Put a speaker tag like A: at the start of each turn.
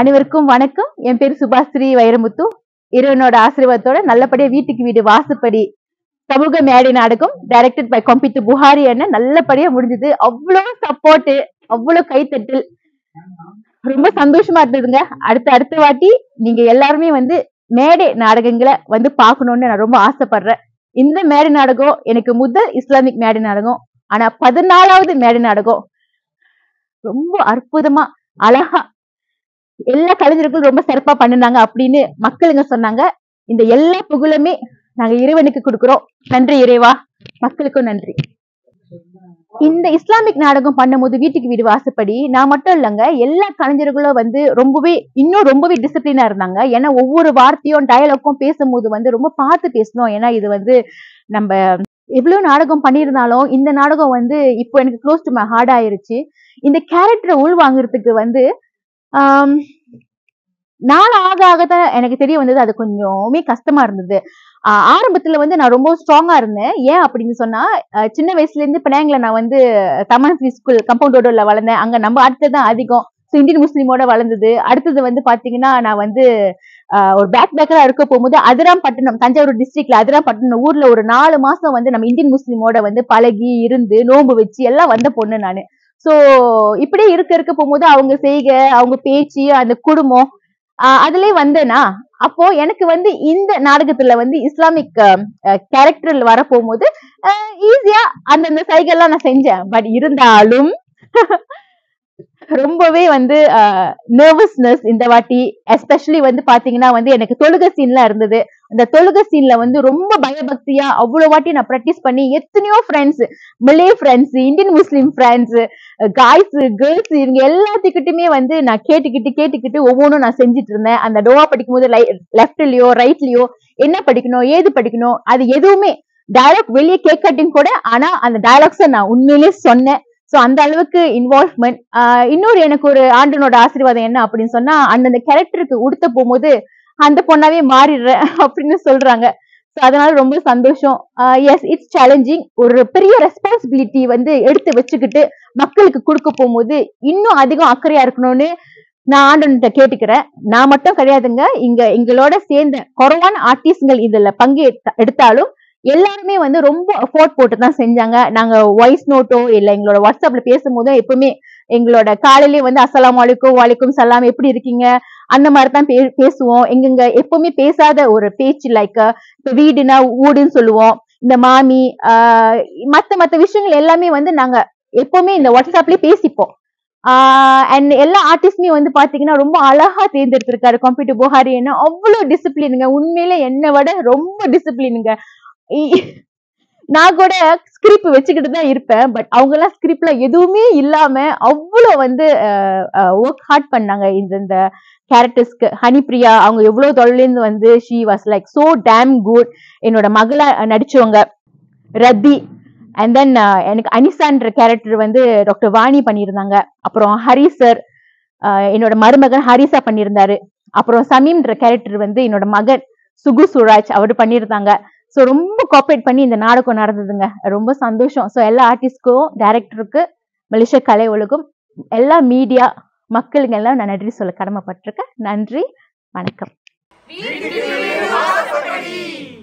A: அனைவருக்கும் வணக்கம் என் பேர் சுபாஸ்ரீ வைரமுத்து இறைவனோட ஆசீர்வாதத்தோட நல்லபடியா வீட்டுக்கு வீடு வாசப்படி சமூக மேடை நாடகம் டைரக்டட் பை கம்பித்து புகாரி அண்ணன் நல்லபடியா முடிஞ்சது அவ்வளவு சப்போர்ட் அவ்வளவு கைத்தட்டல் ரொம்ப சந்தோஷமா இருந்ததுங்க அடுத்த அடுத்த வாட்டி நீங்க எல்லாருமே வந்து மேடை நாடகங்களை வந்து பார்க்கணும்னு நான் ரொம்ப ஆசைப்படுறேன் இந்த மேடை நாடகம் எனக்கு முதல் இஸ்லாமிக் மேடை நாடகம் ஆனா பதினாலாவது மேடை நாடகம் ரொம்ப அற்புதமா அழகா எல்லா கலைஞர்களும் ரொம்ப சிறப்பா பண்ணுனாங்க அப்படின்னு மக்களுங்க சொன்னாங்க இந்த எல்லா புகழுமே நாங்க இறைவனுக்கு கொடுக்கிறோம் நன்றி இறைவா மக்களுக்கும் நன்றி இந்த இஸ்லாமிக் நாடகம் பண்ணும்போது வீட்டுக்கு வீடு வாசப்படி நான் மட்டும் இல்லைங்க எல்லா கலைஞர்களும் வந்து ரொம்பவே இன்னும் ரொம்பவே டிசிப்ளினா இருந்தாங்க ஏன்னா ஒவ்வொரு வார்த்தையும் டயலாக்கும் பேசும்போது வந்து ரொம்ப பார்த்து பேசணும் ஏன்னா இது வந்து நம்ம எவ்வளவு நாடகம் பண்ணியிருந்தாலும் இந்த நாடகம் வந்து இப்போ எனக்கு க்ளோஸ் டு மை ஹார்ட் ஆயிருச்சு இந்த கேரக்டரை உள் வாங்குறதுக்கு வந்து ஆம், நாள் ஆக ஆக தான் எனக்கு தெரிய வந்தது அது கொஞ்சமே கஷ்டமா இருந்தது ஆஹ் ஆரம்பத்துல வந்து நான் ரொம்ப ஸ்ட்ராங்கா இருந்தேன் ஏன் அப்படின்னு சொன்னா அஹ் சின்ன வயசுல இருந்து பினாங்ல நான் வந்து தமிழ் ஃப்ரீ ஸ்கூல் கம்பவுண்ட் ரோடுல வளர்ந்தேன் அங்க நம்ம அடுத்தது தான் அதிகம் ஸோ இந்தியன் முஸ்லீமோட வளர்ந்தது அடுத்தது வந்து பாத்தீங்கன்னா நான் வந்து ஆஹ் ஒரு பேக் பேக்கரா இருக்க போகும்போது அதிராம்பட்டினம் தஞ்சாவூர் டிஸ்ட்ரிக்ட்ல அதிராம்பட்டினம் ஊர்ல ஒரு நாலு மாசம் வந்து நம்ம இந்தியன் முஸ்லீமோட வந்து பழகி இருந்து நோன்பு வச்சு எல்லாம் வந்த பொண்ணு நானு சோ இப்படியே இருக்க இருக்க போகும்போது அவங்க செய்க அவங்க பேச்சு அந்த குடும்பம் ஆஹ் அதுலயே வந்தேனா அப்போ எனக்கு வந்து இந்த நாடகத்துல வந்து இஸ்லாமிக் கேரக்டர்ல வர போகும்போது ஈஸியா அந்தந்த சைகள்லாம் நான் செஞ்சேன் பட் இருந்தாலும் ரொம்பவே வந்து நர்வஸ்னஸ் இந்த வாட்டி எஸ்பெஷலி வந்து பாத்தீங்கன்னா வந்து எனக்கு தொழுக சீன்லாம் இருந்தது அந்த தொழுக சீன்ல வந்து ரொம்ப பயபக்தியா அவ்வளவு வாட்டி நான் ப்ராக்டிஸ் பண்ணி எத்தனையோ friends Malay friends Indian Muslim friends guys girls இவங்க எல்லாத்துக்கிட்டுமே வந்து நான் கேட்டுக்கிட்டு கேட்டுக்கிட்டு ஒவ்வொன்றும் நான் செஞ்சுட்டு இருந்தேன் அந்த டோவா படிக்கும் போது லெஃப்ட்லயோ ரைட்லயோ என்ன படிக்கணும் ஏது படிக்கணும் அது எதுவுமே டயலாக் வெளியே கேட்காட்டியும் கூட ஆனா அந்த டயலாக்ஸை நான் உண்மையிலேயே சொன்னேன் ஸோ அந்த அளவுக்கு இன்வால்வ்மெண்ட் இன்னொரு எனக்கு ஒரு ஆண்டனோட ஆசீர்வாதம் என்ன அப்படின்னு சொன்னா அந்தந்த கேரக்டருக்கு உடுத்த போகும்போது அந்த பொண்ணாவே மாறிடுற அப்படின்னு சொல்றாங்க ஸோ அதனால ரொம்ப சந்தோஷம் எஸ் இட்ஸ் சேலஞ்சிங் ஒரு பெரிய ரெஸ்பான்சிபிலிட்டி வந்து எடுத்து வச்சுக்கிட்டு மக்களுக்கு கொடுக்க போகும்போது இன்னும் அதிகம் அக்கறையா இருக்கணும்னு நான் ஆண்டன்கிட்ட கேட்டுக்கிறேன் நான் மட்டும் கிடையாதுங்க இங்க எங்களோட சேர்ந்த குறைவான ஆர்டிஸ்ட்கள் இதுல பங்கு எடுத்த- எடுத்தாலும் எல்லாருமே வந்து ரொம்ப எஃபோர்ட் போட்டு தான் செஞ்சாங்க நாங்க வாய்ஸ் நோட்டோ இல்ல எங்களோட வாட்ஸ்அப்ல பேசும்போதோ எப்பவுமே எங்களோட காலையிலேயே வந்து அஸ்ஸலாமு அலைக்கும் வலைக்கும் சலாம் எப்படி இருக்கீங்க அந்த மாதிரி தான் பே பேசுவோம் எங்கெங்க எப்பவுமே பேசாத ஒரு பேச்சு லைக் இப்ப வீடுனா ஊடுன்னு சொல்லுவோம் இந்த மாமி ஆஹ் மத்த மத்த விஷயங்கள் எல்லாமே வந்து நாங்க எப்பவுமே இந்த வாட்ஸ்அப்லயே பேசிப்போம் அண்ட் எல்லா ஆர்டிஸ்டுமே வந்து பாத்தீங்கன்னா ரொம்ப அழகா தேர்ந்தெடுத்திருக்காரு கம்ப்யூட்டர் புகாரி என்ன அவ்வளவு டிசிப்ளினுங்க உண்மையிலே என்னை விட ரொம்ப டிசிப்ளினுங்க நான் கூட ஸ்கிரிப்ட் வச்சுக்கிட்டு தான் இருப்பேன் பட் அவங்க எல்லாம் ஸ்கிரிப்ட்ல எதுவுமே இல்லாம அவ்வளவு வந்து ஒர்க் ஹார்ட் பண்ணாங்க இந்த இந்த கேரக்டர்ஸ்க்கு ஹனிப்ரியா அவங்க எவ்வளவு தொழிலேருந்து வந்து she was like so damn good என்னோட மகளா நடிச்சவங்க ரத்தி அண்ட் தென் எனக்கு அனிசான்ற கேரக்டர் வந்து டாக்டர் வாணி பண்ணியிருந்தாங்க அப்புறம் ஹரி சார் என்னோட மருமகன் ஹரிசா பண்ணியிருந்தாரு அப்புறம் சமீம்ன்ற கேரக்டர் வந்து என்னோட மகன் சுகு சுராஜ் அவர் பண்ணியிருந்தாங்க ஸோ ரொம்ப கோஆப்ரேட் பண்ணி இந்த நாடகம் நடந்ததுங்க ரொம்ப சந்தோஷம் ஸோ எல்லா ஆர்டிஸ்ட்க்கும் டைரக்டருக்கு மலேசிய கலை உலகம் எல்லா மீடியா மக்களுங்க எல்லாம் நான் நன்றி சொல்ல கடமைப்பட்டிருக்கேன் நன்றி வணக்கம்
B: வீட்டுக்கு வீடு வாசப்படி